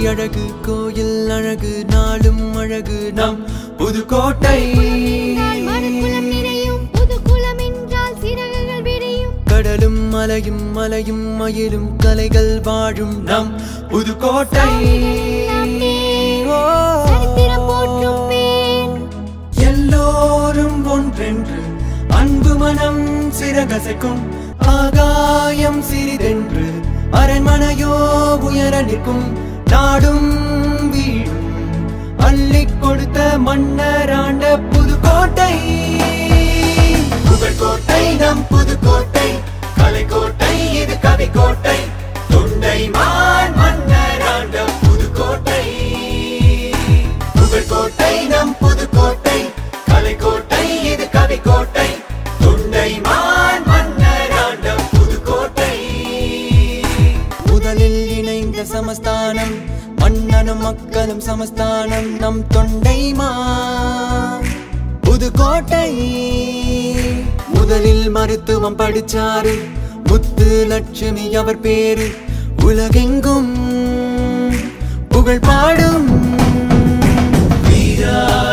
அழகு கோயில் அழகு நாளும் அழகு நம் புதுக்கோட்டை என்றால் மறுகுலம் நிறையும் புது குலம் என்றால் சிறகுகள் விரியும் கடலும் மலையும் மலையும் மயிலும் கலைகள் வாழும் நம் புதுக்கோட்டை நாம் நேர் ஓ. சரித்திரம் போற்றும் பேர் எல்லோரும் ஒன்றென்று அன்பு மனம் சிறகசைக்கும் ஆகாயம் சிறிதென்று அரண்மனையோ உயர நிற்கும் நாடும் வீடும் அள்ளிக் கொடுத்த மன்னராண்ட புதுக்கோட்டை புகழ்கோட்டை நம் புதுக்கோட்டை கலைக்கோட்டை இது கவிக்கோட்டை தொண்டை மான் மன்னராண்ட புதுக்கோட்டை புகழ்கோட்டை நம் புதுக்கோட்டை கலைக்கோட்டை இது கவிக்கோட்டை தொண்டை மான் மன்னராண்ட புதுக்கோட்டை முதலில் இணைந்த சமஸ்தானம் மன்னனும் மக்களும் சமஸ்தானம் நம் தொண்டை புதுக்கோட்டை முதலில் மருத்துவம் படிச்சாரு முத்து லட்சுமி அவர் பேரு உலகெங்கும் புகழ் பாடும் வீரா